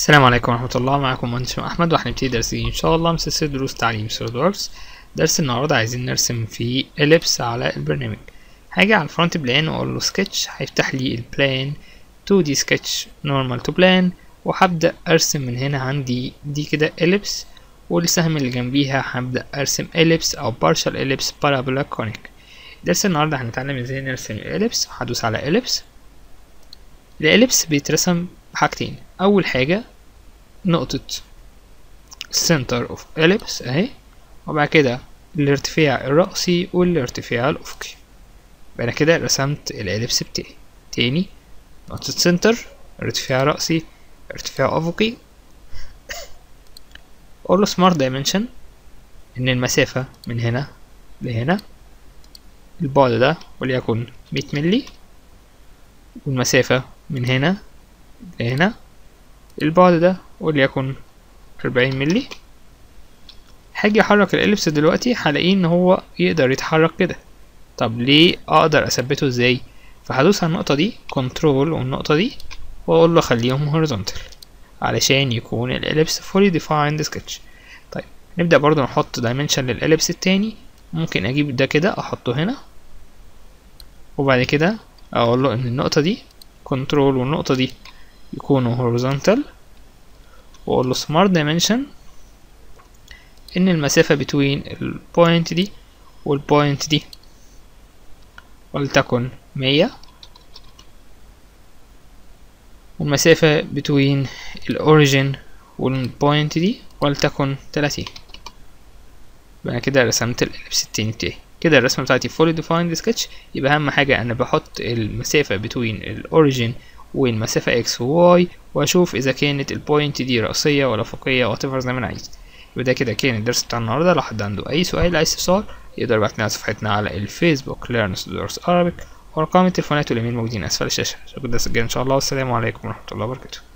السلام عليكم ورحمة الله معكم مهندس أحمد وهنبتدي درسين إن شاء الله من سلسلة دروس تعليم سوليد ووركس درس النهاردة عايزين نرسم فيه إليبس على البرنامج هاجي على الفرونت بلان وأقول له سكتش هيفتح لي البلان 2D سكتش نورمال تو بلان وهبدأ أرسم من هنا عندي دي كده إليبس والسهم اللي جنبيها هبدأ أرسم إليبس أو partial إليبس بارابولا كونيك درس النهاردة هنتعلم ازاي نرسم الإليبس هدوس على إليبس الإليبس بيترسم بحاجتين أول حاجة نقطة center of ellipse اهي وبعد كده الارتفاع الرأسي والارتفاع الأفقي يبقى أنا كده رسمت الإليبس بتاعي تاني نقطة center ارتفاع رأسي ارتفاع أفقي أقول له smart dimension إن المسافة من هنا لهنا البعد ده وليكن مية ملي والمسافة من هنا لهنا البعد ده وليكن أربعين ملي هاجي احرك الاليبس دلوقتي هلاقيه ان هو يقدر يتحرك كده طب ليه اقدر اثبته ازاي فهدوس على النقطة دي كنترول والنقطة دي واقول له خليهم هوريزونتال علشان يكون الاليبس fully defined sketch طيب نبدأ برضو نحط dimension للاليبس التاني ممكن اجيب ده كده احطه هنا وبعد كده اقول له ان النقطة دي كنترول والنقطة دي يكونوا horizontal واقول له smart dimension ان المسافة between البوينت دي والبوينت دي ولتكن مية والمسافة between الأوريجين والبوينت دي ولتكن تلاتين يبقى كده رسمت الإليبس التاني بتاعي كده الرسمة بتاعتي fully defined sketch يبقى أهم حاجة أنا بحط المسافة between الأوريجين والمسافة x و y واشوف اذا كانت البوينت دي رأسية ولا افقية whatever زي ما انا عايز يبقى ده كده كان الدرس بتاع النهارده لو حد عنده اي سؤال اي استفسار يقدر يبعتلنا على صفحتنا على الفيسبوك learn درس Arabic وارقام التليفونات والايميل موجودين اسفل الشاشة اشوفكم الدرس الجاي ان شاء الله والسلام عليكم ورحمة الله وبركاته